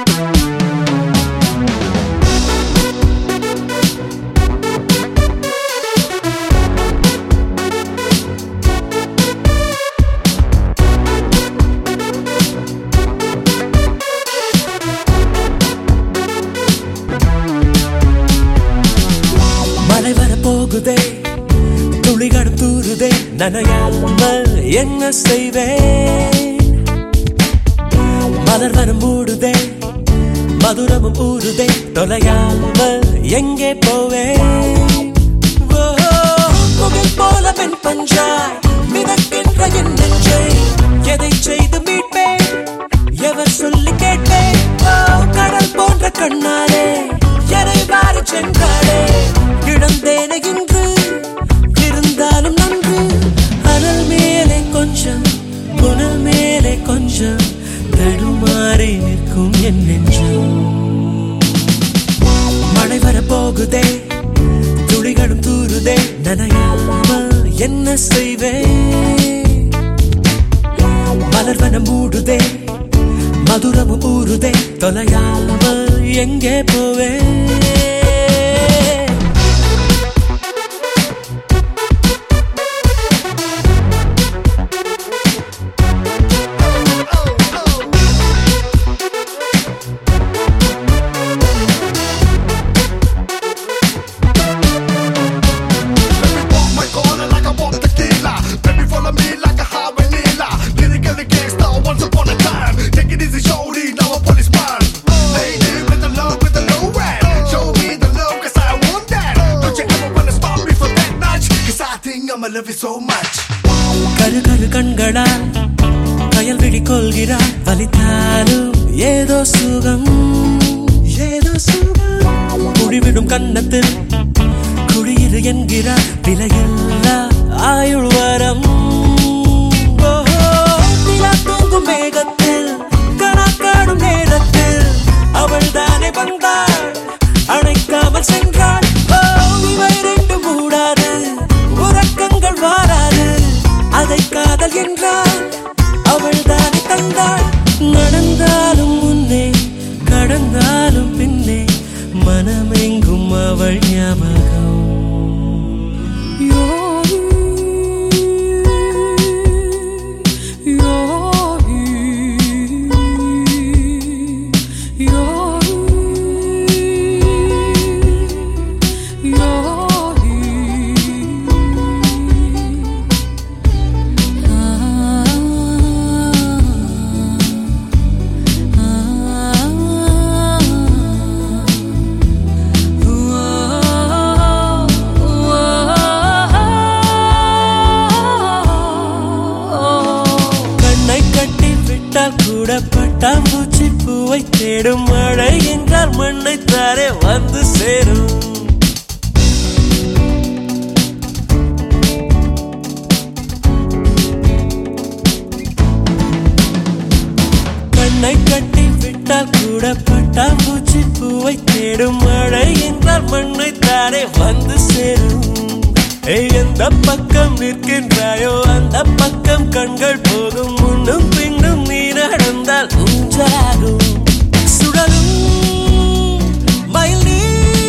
மழை வர போகுதே துளிகளும் தூருதே நனையாமல் என்ன செய்வேன் மலர் வனம் மூடுதே மதுரமும் ஊறுதே தொலையாமல் எங்கே போவேன் ஓ, முகில் போல பெண் பஞ்சாய் மிதக்கின்ற என் நெஞ்சை எதை செய்து மீட்பேன் எவர் சொல்லி கேட்பேன் ஓ, கடல் போன்ற கண்ணாலே எனை வாரி சென்றாளே இழந்தேனே இன்று இருந்தாலும் நன்று அனல் மேலே கொஞ்சம் புனல் மேலே கொஞ்சம் தடுமாறி நிற்கும் என் நெஞ்சம் மழை வர போகுதே துளிகளும் தூருதே நனையாமல் என்ன செய்வேன் மலர் வனம் மூடுதே மதுரமும் ஊறுதே தொலையாமல் எங்கே போவேன் Walk my corner like I walk tequila. Baby, follow me like a high vanilla. Lyrically gangsta once upon a time. Take it easy, shorty, now a policeman. Lady with the love, with the low rap. Show me the love, cause I want that. Don't you ever wanna stop me from that notch? Cause I think I'ma love you so much. கரு கரு கண்களால் கயல் விழி கொள்கிறார் வலித்தாலும் ஏதோ சுகம் ஏதோ சுகம் குடிவிடும் கன்னத்தில் குடியிரு என்கிறார் விலையில்லா ஆயுள் வரம் ஓஹோ, நிலா தூங்கும் மேகத்தில் கணக்காடும் நேரத்தில் அவள் தானே வந்தாள் அணைக்காமல் சென்றாள் ஓ, இவை ரெண்டும் மூடாது உறக்கங்கள் வாராது அதை காதல் என்றால் அவள் தானே தந்தாள் நடந்தாலும் முன்னே கடந்தாலும் பின்னே மனமெங்கும் அவள் ஞாபகம் கண்ணை கட்டி விட்டால் கூட பட்டாம்பூச்சி பூவை தேடும் மழை என்றால் மண்ணை தாரே வந்து சேரும் கண்ணை கட்டி விட்டால் கூட பட்டாம்பூச்சி பூவை தேடும் மழை என்றால் மண்ணை தாரே வந்து சேரும் ஏய், எந்த பக்கம் நிற்கின்றாயோ அந்த பக்கம் கண்கள் போகும் முன்னும் பின்னும் நீ நடந்தால் ஊஞ்சாகும் சுழலும் மயில் நீ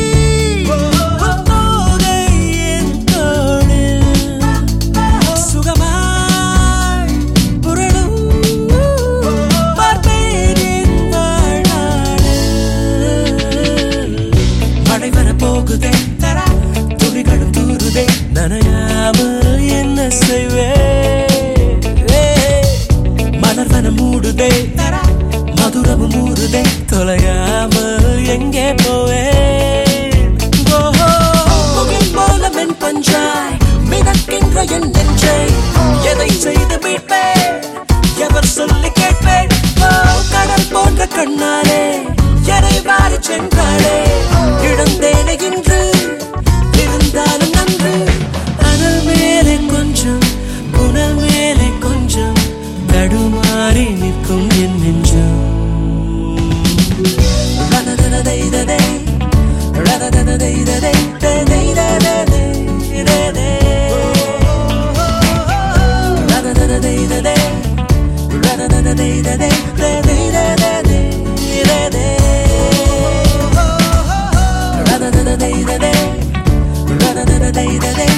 புத்தோகை என் தோளில் சுகமாய் புரளும் பார்ப்பேன் வாழ்நாளில் மழை வர போகுதே துளிகளும் தூருதே நனையாமல் என்ன செய்வே மலர் வனம் மூடுதே மதுரமும் மூடுதே தொலையாமல் எங்கே போவேன் ஓஹோ, முகில் போல மென் பஞ்சாய் மிதக்கின்ற என் நெஞ்சை எதை செய்து மீட்பேன் எவர் சொல்லி கேட்பேன் ஓ, கடல் போன்ற கண்ணாலே எனை வாரி சென்றாளே இழந்தேனே இன்று இருந்தாலும் நன்று அனல் மேலே கொஞ்சம் புனல் மேலே கொஞ்சம் தடுமாறி நிற்கும் என் நெஞ்சம் ரததததைததை, ரததததைததை, ததைதததை, ததை. ரததததைததை, ரததததைததை, ததைதததை, ததை. விட்டதே